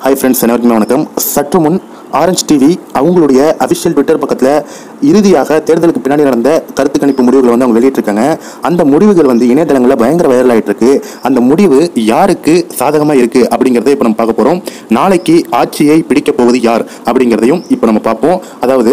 hi friends அனைவருக்குமே வணக்கம் சற்று முன் ஆரஞ்ச் டிவி அவங்களுடைய அஃபிஷியல் ட்விட்டர் பக்கத்தில் இறுதியாக தேர்தலுக்கு பின்னாடி நடந்த கருத்து கணிப்பு முடிவுகளை வந்து அவங்க வெளியிட்டிருக்காங்க அந்த முடிவுகள் வந்து இணையதளங்களில் பயங்கர வைரல் ஆகிட்டு இருக்கு அந்த முடிவு யாருக்கு சாதகமாக இருக்கு அப்படிங்கிறத இப்போ நம்ம பார்க்க போகிறோம் நாளைக்கு ஆட்சியை பிடிக்கப் போவது யார் அப்படிங்கிறதையும் இப்போ நம்ம பார்ப்போம் அதாவது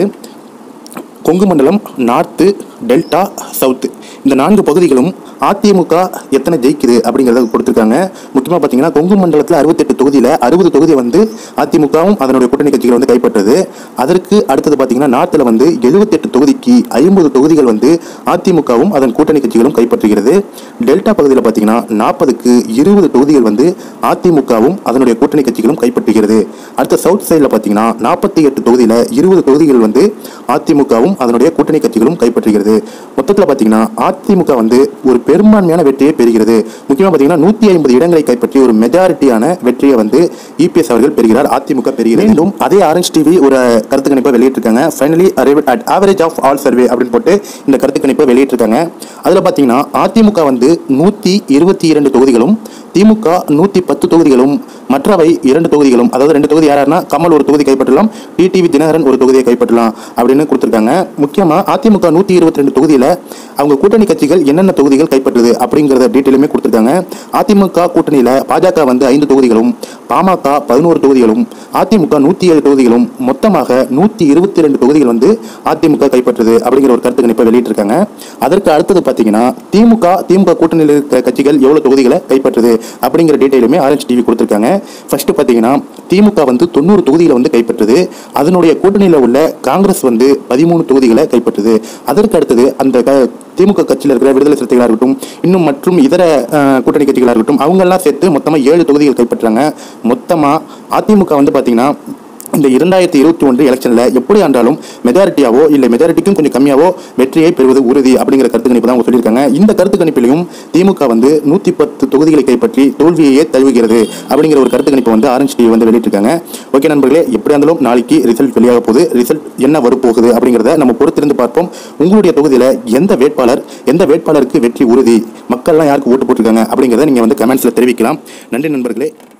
கொங்கு மண்டலம் நார்த்து டெல்டா சவுத்து இந்த நான்கு பகுதிகளும் அதிமுக எத்தனை ஜெயிக்குது அப்படிங்கிறத கொடுத்துருக்காங்க முக்கியமாக பார்த்தீங்கன்னா கொங்கு மண்டலத்தில் அறுபத்தெட்டு தொகுதியில் அறுபது தொகுதி வந்து அதிமுகவும் அதனுடைய கூட்டணி கட்சிகள் வந்து கைப்பற்றுது அதற்கு அடுத்தது பார்த்தீங்கன்னா நார்த்தில் வந்து எழுபத்தெட்டு தொகுதிக்கு ஐம்பது தொகுதிகள் வந்து அதிமுகவும் அதன் கூட்டணி கட்சிகளும் கைப்பற்றுகிறது டெல்டா பகுதியில் பார்த்தீங்கன்னா நாற்பதுக்கு இருபது தொகுதிகள் வந்து அதிமுகவும் அதனுடைய கூட்டணி கட்சிகளும் கைப்பற்றுகிறது அடுத்த சவுத் சைடில் பார்த்தீங்கன்னா நாற்பத்தி எட்டு தொகுதியில் இருபது தொகுதிகள் வந்து அதிமுகவும் அதனுடைய கூட்டணி கட்சிகளும் கைப்பற்றுகிறது மொத்தத்தில் பார்த்தீங்கன்னா அதிமுக வந்து ஒரு பெரும்பான்மையான வெற்றியை பெறுகிறது முக்கியமாக பார்த்தீங்கன்னா நூற்றி ஐம்பது இடங்களை கைப்பற்றி ஒரு மெஜாரிட்டியான வெற்றியை வந்து இபிஎஸ் அவர்கள் பெறுகிறார் அதிமுக பெறுகிறது மீண்டும் அதே ஆரஞ்ச் டிவி ஒரு கருத்து கணிப்பை வெளியிட்டிருக்காங்க finally arrive at average of all survey அப்படின்னு போட்டு இந்த கருத்து கணிப்பை வெளியிட்டிருக்காங்க அதில் பார்த்தீங்கன்னா அதிமுக வந்து நூற்றி இருபத்தி இரண்டு தொகுதிகளும் திமுக நூற்றி பத்து தொகுதிகளும் மற்றவை இரண்டு தொகுதிகளும் அதாவது ரெண்டு தொகுதி யாருன்னா கமல் ஒரு தொகுதி கைப்பற்றலாம் டிடிவி தினகரன் ஒரு தொகுதியை கைப்பற்றலாம் அப்படின்னு கொடுத்துருக்காங்க முக்கியமாக அதிமுக நூற்றி இருபத்தி ரெண்டு தொகுதியில் அவங்க கூட்டணி கட்சிகள் என்னென்ன தொகுதிகள் கைப்பற்றுது அப்படிங்கிறத டீட்டெயிலுமே கொடுத்துருக்காங்க அதிமுக கூட்டணியில் பாஜக வந்து ஐந்து தொகுதிகளும் பாமக பதினோரு தொகுதிகளும் அதிமுக நூற்றி ஏழு தொகுதிகளும் மொத்தமாக நூற்றி இருபத்தி ரெண்டு தொகுதிகள் வந்து அதிமுக கைப்பற்றுது அப்படிங்கிற ஒரு கருத்து கணிப்பை வெளியிட்டிருக்காங்க அதற்கு அடுத்தது பார்த்தீங்கன்னா திமுக திமுக கூட்டணியில் இருக்கிற கட்சிகள் எவ்வளோ தொகுதிகளை கைப்பற்றுது அப்படிங்கிற டீட்டெயிலுமே ஆரஞ்ச் டிவி கொடுத்துருக்காங்க ஃபர்ஸ்ட் பார்த்தீங்கன்னா திமுக வந்து தொண்ணூறு தொகுதிகளை வந்து கைப்பற்றுது அதனுடைய கூட்டணியில் உள்ள காங்கிரஸ் வந்து பதிமூணு தொகுதிகளை கைப்பற்றுது அதற்கு அடுத்தது அந்த க- திமுக கட்சியில் இருக்கிற விடுதலை சிறுத்தைகளாக இருக்கட்டும் இன்னும் மற்றும் இதர அஹ், கூட்டணி கட்சிகளாக இருக்கட்டும் அவங்கெல்லாம் சேர்த்து மொத்தமாக ஏழு தொகுதிகள் கைப்பற்றுறாங்க மொத்தமாக அதிமுக வந்து பார்த்தீங்கன்னா இந்த இரண்டாயிரத்தி இருபத்தி ஒன்று எலெக்ஷனில் எப்படி ஆண்டாலும் மெஜாரிட்டியாவோ இல்லை மெஜாரிட்டிக்கும் கொஞ்சம் கம்மியாவோ வெற்றியை பெறுவது உறுதி அப்படிங்கிற கருத்து கணிப்பு தான் அவங்க சொல்லியிருக்காங்க இந்த கருத்து கணிப்பிலையும் திமுக வந்து நூற்றி பத்து தொகுதிகளை கைப்பற்றி தோல்வியையே தழுவுகிறது அப்படிங்கிற ஒரு கருத்து கணிப்பை வந்து ஆரஞ்ச் டிவி வந்து வெளியிட்டிருக்காங்க ஓகே நண்பர்களே எப்படி இருந்தாலும் நாளைக்கு ரிசல்ட் வெளியாக போகுது ரிசல்ட் என்ன வரப்போகுது அப்படிங்கிறத நம்ம பொறுத்திருந்து பார்ப்போம் உங்களுடைய தொகுதியில் எந்த வேட்பாளர் எந்த வேட்பாளருக்கு வெற்றி உறுதி மக்கள்லாம் யாருக்கு ஓட்டு போட்டிருக்காங்க அப்படிங்கிறத நீங்கள் வந்து கமெண்ட்ஸில் தெரிவிக்கலாம் நன்றி நண்பர்களே